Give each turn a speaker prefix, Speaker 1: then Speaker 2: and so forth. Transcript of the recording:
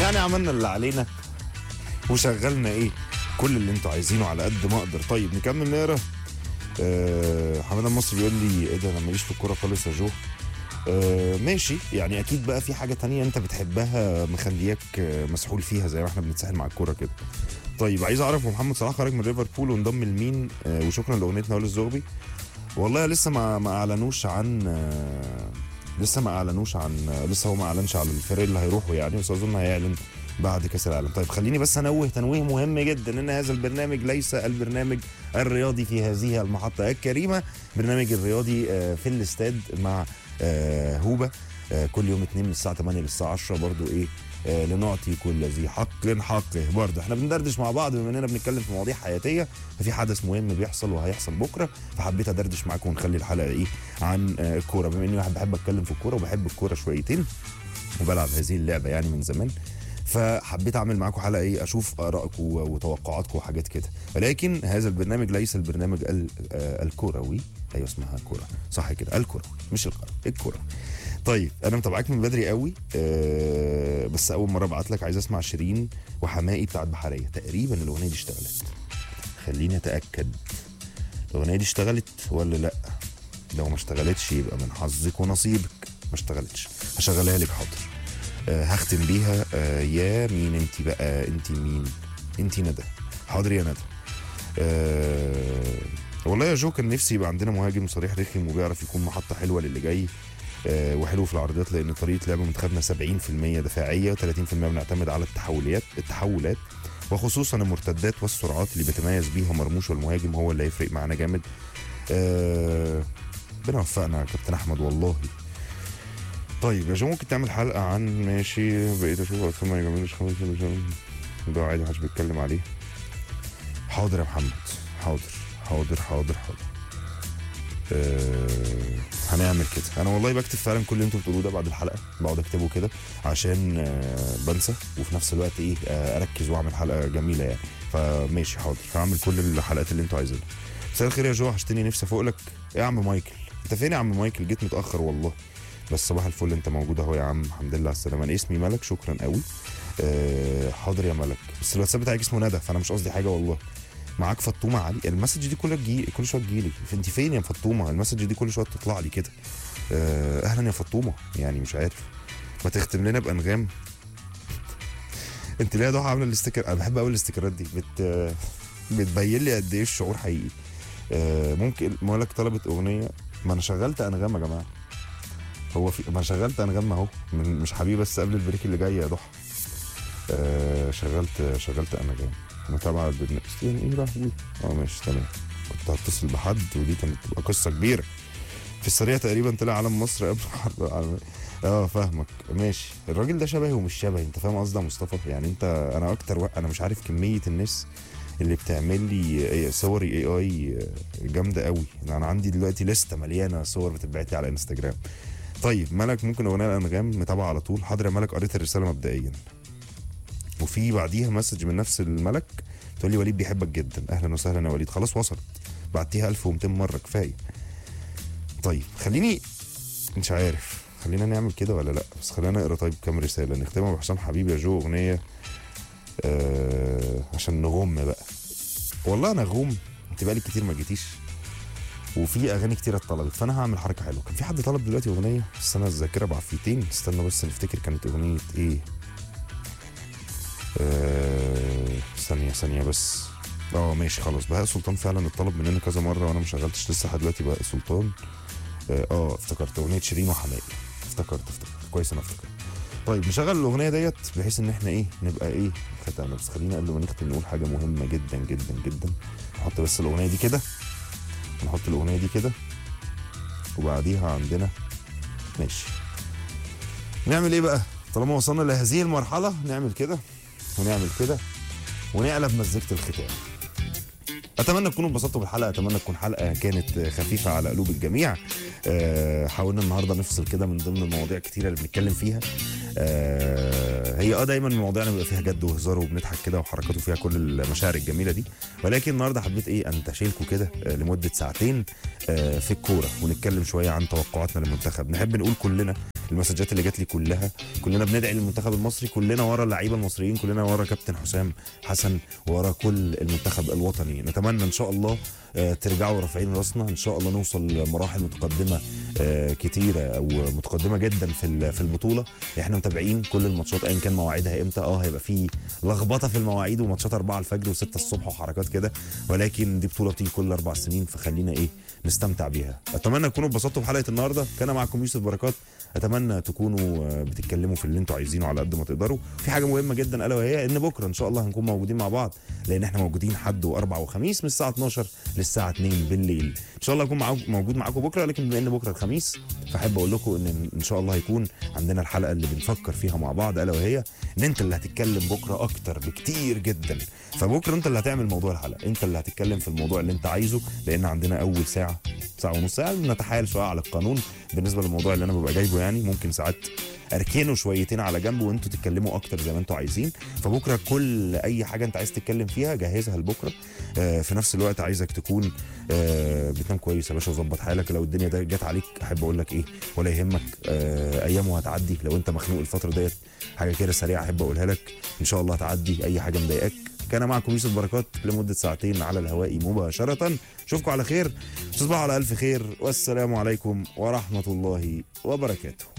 Speaker 1: يعني عملنا اللي علينا وشغلنا ايه كل اللي انتوا عايزينه على قد ما اقدر طيب نكمل نقرا آه حماده المصري بيقول لي ايه ده انا ماليش في الكوره خالص يا جو آه ماشي يعني اكيد بقى في حاجه تانية انت بتحبها مخلياك آه، مسحول فيها زي ما احنا بنتسحل مع الكوره كده طيب عايز اعرف هو محمد صلاح خرج من ليفربول وانضم لمين آه وشكرا لاغنيه نوال الزغبي والله لسه ما ما اعلنوش عن آه لسه ما اعلنوش عن آه لسه هو ما اعلنش على الفريق اللي هيروحوا يعني بس اظن هيعلن بعد كاس العالم طيب خليني بس انوه تنويه مهم جدا ان هذا البرنامج ليس البرنامج الرياضي في هذه المحطه الكريمه برنامج الرياضي آه، في الاستاد مع آه، هوبا آه، كل يوم اثنين من الساعه 8 للساعه 10 برضو ايه آه، لنعطي كل ذي حق حقه برضه احنا بندردش مع بعض بما اننا بنتكلم في مواضيع حياتيه ففي حدث مهم بيحصل وهيحصل بكره فحبيت ادردش معاكم ونخلي الحلقه ايه عن آه، الكوره بما اني واحد بحب اتكلم في الكوره وبحب الكوره شويتين وبلعب هذه اللعبه يعني من زمان فحبيت اعمل معاكم حلقه ايه اشوف ارائكم وتوقعاتكم وحاجات كده ولكن هذا البرنامج ليس البرنامج ال- آه، الكروي ايوه اسمها كوره صح كده الكره مش القرى الكره طيب انا متابعاك من بدري قوي أه بس اول مره ابعت لك عايز اسمع شيرين وحمائي بتاعت بحريه تقريبا الاغنيه دي اشتغلت خليني اتاكد الاغنيه دي اشتغلت ولا لا لو ما اشتغلتش يبقى من حظك ونصيبك ما اشتغلتش هشغلها لك حاضر أه هختم بيها أه يا مين انت بقى انت مين انت ندى حاضر يا ندى أه والله يا جو كان نفسي يبقى عندنا مهاجم صريح رخم وبيعرف يكون محطه حلوه للي جاي آه، وحلو في العرضيات لان طريقه لعب منتخبنا 70% دفاعيه و30% بنعتمد على التحوليات التحولات وخصوصا المرتدات والسرعات اللي بيتميز بيها مرموش والمهاجم هو اللي هيفرق معانا جامد آه، ربنا يوفقنا يا كابتن احمد والله طيب يا جو ممكن تعمل حلقه عن ماشي بقيت اشوف اطفال ما يجملوش خمس ده عادي محدش بيتكلم عليه حاضر يا محمد حاضر حاضر حاضر حاضر آه هنعمل كده انا والله بكتب فعلا كل اللي انتوا بتقولوه ده بعد الحلقه بقعد اكتبه كده عشان آه بنسى وفي نفس الوقت ايه آه اركز واعمل حلقه جميله يعني فماشي حاضر هعمل كل الحلقات اللي انتوا عايزينها مساء الخير يا جو وحشتني نفسي افوق لك إيه يا عم مايكل انت فين يا عم مايكل جيت متاخر والله بس صباح الفل انت موجود اهو يا عم الحمد لله على السلامه انا اسمي ملك شكرا قوي آه حاضر يا ملك بس الواتساب بتاعك اسمه ندى فانا مش قصدي حاجه والله معاك فطومه علي المسج دي كلها تجي كل شويه تجيلي انت فين يا فطومه المسج دي كل شويه تطلع لي كده آه، اهلا يا فطومه يعني مش عارف ما تختم لنا بانغام انت ليه يا ضحى عامله الاستيكر انا بحب قوي الاستيكرات دي بت بتبين لي قد ايه الشعور حقيقي آه، ممكن مالك طلبت اغنيه ما انا شغلت انغام يا جماعه هو في ما أنا شغلت انغام اهو من- مش حبيبي بس قبل البريك اللي جاي يا ضحى آه، شغلت شغلت انغام متابعه البرنامج يعني ايه راح بيه؟ اه ماشي تمام كنت هتصل بحد ودي كانت تبقى قصه كبيره في السريع تقريبا طلع علم مصر قبل الحرب العالميه اه فاهمك ماشي الراجل ده شبهي ومش شبهي انت فاهم قصدي يا مصطفى يعني انت انا اكتر وق... انا مش عارف كميه الناس اللي بتعمل لي صوري اي اي جامده قوي انا عندي دلوقتي لسته مليانه صور بتتبعت لي على انستجرام طيب ملك ممكن اغنيه الانغام متابعه على طول حاضر يا ملك قريت الرساله مبدئيا وفي بعديها مسج من نفس الملك تقول لي وليد بيحبك جدا اهلا وسهلا يا وليد خلاص وصلت بعتيها 1200 مره كفايه طيب خليني مش عارف خلينا نعمل كده ولا لا بس خلينا نقرا طيب كام رساله نختمها بحسام حبيبي يا جو اغنيه آه عشان نغم بقى والله انا غوم انت بقالي كتير ما جيتيش وفي اغاني كتير اتطلبت فانا هعمل حركه حلوه كان في حد طلب دلوقتي اغنيه بس انا الذاكره بعفيتين استنى بس نفتكر كانت اغنيه ايه آه، ثانية ثانية بس اه ماشي خلاص بهاء سلطان فعلا اتطلب مننا كذا مرة وانا ما شغلتش لسه لحد دلوقتي بهاء سلطان اه آه، افتكرت اغنية شيرين وحماقي افتكرت افتكرت كويس انا افتكرت طيب نشغل الاغنية ديت بحيث ان احنا ايه نبقى ايه ختمنا بس خلينا قبل ما نختم نقول حاجة مهمة جدا جدا جدا نحط بس الاغنية دي كده نحط الاغنية دي كده وبعديها عندنا ماشي نعمل ايه بقى طالما وصلنا لهذه المرحلة نعمل كده ونعمل كده ونقلب مزيكة الختام اتمنى تكونوا انبسطتوا بالحلقه اتمنى تكون حلقه كانت خفيفه على قلوب الجميع أه حاولنا النهارده نفصل كده من ضمن المواضيع الكتيره اللي بنتكلم فيها أه هي اه دايما مواضيعنا بيبقى فيها جد وهزار وبنضحك كده وحركات وفيها كل المشاعر الجميله دي ولكن النهارده حبيت ايه انتشلكوا كده آه، لمده ساعتين آه، في الكوره ونتكلم شويه عن توقعاتنا للمنتخب نحب نقول كلنا المسجات اللي جات لي كلها كلنا بندعي للمنتخب المصري كلنا ورا اللعيبه المصريين كلنا ورا كابتن حسام حسن ورا كل المنتخب الوطني نتمنى ان شاء الله آه، ترجعوا رافعين راسنا ان شاء الله نوصل لمراحل متقدمه آه، كتيره او متقدمه جدا في ال- في البطوله احنا متابعين كل الماتشات ايا كان مواعيدها امتى اه هيبقى في لخبطه في المواعيد وماتشات 4 الفجر و6 الصبح وحركات كده ولكن دي بطوله بتيجي كل اربع سنين فخلينا ايه نستمتع بيها اتمنى تكونوا اتبسطتوا بحلقه النهارده كان معكم يوسف بركات اتمنى تكونوا آه، بتتكلموا في اللي انتوا عايزينه على قد ما تقدروا في حاجه مهمه جدا الا وهي ان بكره ان شاء الله هنكون موجودين مع بعض لان احنا موجودين حد واربع وخميس من الساعه 12 للساعه 2 بالليل ان شاء الله اكون معاكم موجود معاكم بكره لكن بما ان بكره الخميس فاحب اقول لكم ان ان شاء الله هيكون عندنا الحلقه اللي بنفكر فيها مع بعض الا وهي ان انت اللي هتتكلم بكره اكتر بكتير جدا فبكره انت اللي هتعمل موضوع الحلقه انت اللي هتتكلم في الموضوع اللي انت عايزه لان عندنا اول ساعه ساعه ونص ساعه نتحايل شويه على القانون بالنسبه للموضوع اللي انا ببقى جايبه يعني ممكن ساعات اركنه شويتين على جنب وانتوا تتكلموا اكتر زي ما انتوا عايزين فبكره كل اي حاجه انت عايز تتكلم فيها جهزها لبكره آه في نفس الوقت عايزك تكون آه بتنام كويس يا باشا وظبط حالك لو الدنيا ده جت عليك احب اقول لك ايه ولا يهمك آه ايامه هتعدي لو انت مخنوق الفتره ديت حاجه كده سريعه احب اقولها لك ان شاء الله هتعدي اي حاجه مضايقاك كان معكم يوسف بركات لمده ساعتين على الهواء مباشره اشوفكم على خير تصبحوا على الف خير والسلام عليكم ورحمه الله وبركاته